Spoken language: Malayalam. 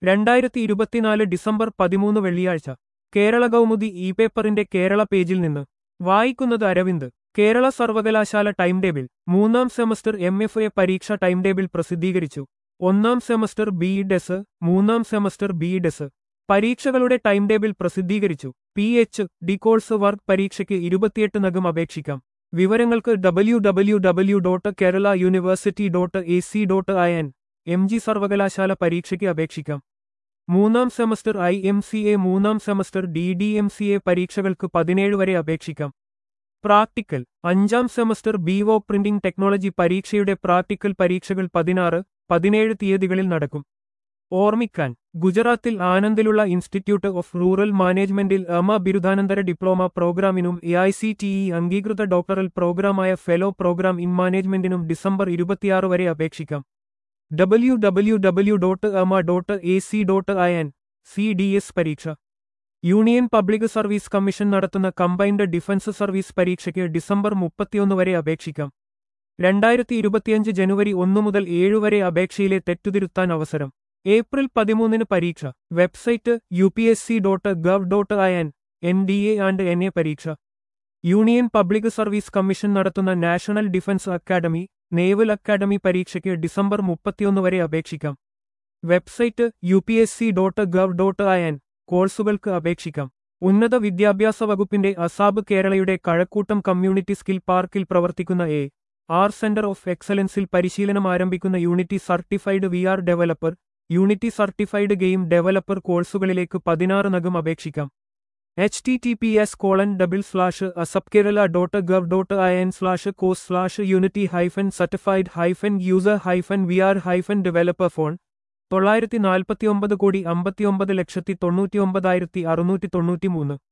രണ്ടായിരത്തി ഇരുപത്തിനാല് ഡിസംബർ പതിമൂന്ന് വെള്ളിയാഴ്ച കേരള കൗമുദി ഇ പേപ്പറിന്റെ കേരള പേജിൽ നിന്ന് വായിക്കുന്നത് അരവിന്ദ് കേരള സർവകലാശാല ടൈം ടേബിൾ മൂന്നാം സെമസ്റ്റർ എം എഫ് എ പരീക്ഷ ടൈം ടേബിൾ പ്രസിദ്ധീകരിച്ചു ഒന്നാം സെമസ്റ്റർ ബി ഡെസ് മൂന്നാം സെമസ്റ്റർ ബി ഡെസ് പരീക്ഷകളുടെ ടൈം ടേബിൾ പ്രസിദ്ധീകരിച്ചു P H D course work പരീക്ഷയ്ക്ക് ഇരുപത്തിയെട്ടിനകം അപേക്ഷിക്കാം വിവരങ്ങൾക്ക് W W W dot Kerala university dot A C dot I N M G സർവകലാശാല പരീക്ഷയ്ക്ക് അപേക്ഷിക്കാം മൂന്നാം semester I M C A മൂന്നാം semester D D M C A പരീക്ഷകൾക്ക് പതിനേഴ് വരെ അപേക്ഷിക്കാം പ്രാക്ടിക്കൽ അഞ്ചാം semester B O printing technology പരീക്ഷയുടെ പ്രാക്ടിക്കൽ പരീക്ഷകൾ പതിനാറ് പതിനേഴ് തീയതികളിൽ നടക്കും ഓർമ്മിക്കാൻ ഗുജറാത്തിൽ ആനന്ദിലുള്ള ഇൻസ്റ്റിറ്റ്യൂട്ട് ഓഫ് റൂറൽ മാനേജ്മെന്റിൽ എമ ബിരുദാനന്തര ഡിപ്ലോമ പ്രോഗ്രാമിനും A I C T E അംഗീകൃത ഡോക്ടറൽ പ്രോഗ്രാമായ ഫെലോ പ്രോഗ്രാം ഇൻ മാനേജ്മെന്റിനും ഡിസംബർ ഇരുപത്തിയാറ് വരെ അപേക്ഷിക്കാം ഡബ്ല്യു ഡബ്ല്യു ഡബ്ല്യു ഡോട്ട് എമ dot A C dot I N C D S പരീക്ഷ യൂണിയൻ പബ്ലിക് സർവീസ് കമ്മീഷൻ നടത്തുന്ന കമ്പൈൻഡ് ഡിഫൻസ് സർവീസ് പരീക്ഷയ്ക്ക് ഡിസംബർ മുപ്പത്തിയൊന്ന് വരെ അപേക്ഷിക്കാം രണ്ടായിരത്തി ഇരുപത്തിയഞ്ച് ജനുവരി ഒന്നു മുതൽ ഏഴ് വരെ അപേക്ഷയിലെ തെറ്റുതിരുത്താൻ അവസരം ഏപ്രിൽ പതിമൂന്നിന് പരീക്ഷ website U P S C dot gov dot I N N D A and N A പരീക്ഷ യൂണിയൻ പബ്ലിക് സർവീസ് കമ്മീഷൻ നടത്തുന്ന national defence academy naval academy പരീക്ഷയ്ക്ക് ഡിസംബർ മുപ്പത്തിയൊന്ന് വരെ അപേക്ഷിക്കാം website U P S C dot gov dot I N കോഴ്സുകൾക്ക് അപേക്ഷിക്കാം ഉന്നത വിദ്യാഭ്യാസ വകുപ്പിന്റെ അസാബ് കേരളയുടെ കഴക്കൂട്ടം കമ്മ്യൂണിറ്റി സ്കിൽ പാർക്കിൽ പ്രവർത്തിക്കുന്ന എ ആർ സെന്റർ ഓഫ് എക്സലൻസിൽ പരിശീലനം ആരംഭിക്കുന്ന unity certified V R developer unity certified game developer കോഴ്സുകളിലേക്ക് പതിനാറിനകം അപേക്ഷിക്കാം H T T P S colon double slash ASAP Kerala dot gov dot I N slash course slash unity hyphen certified hyphen user hyphen V R hyphen developer phone തൊള്ളായിരത്തി നാൽപ്പത്തിയൊമ്പത് കോടി അമ്പത്തിയൊമ്പത് ലക്ഷത്തി തൊണ്ണൂറ്റിയൊമ്പതായിരത്തി അറുന്നൂറ്റി തൊണ്ണൂറ്റിമൂന്ന്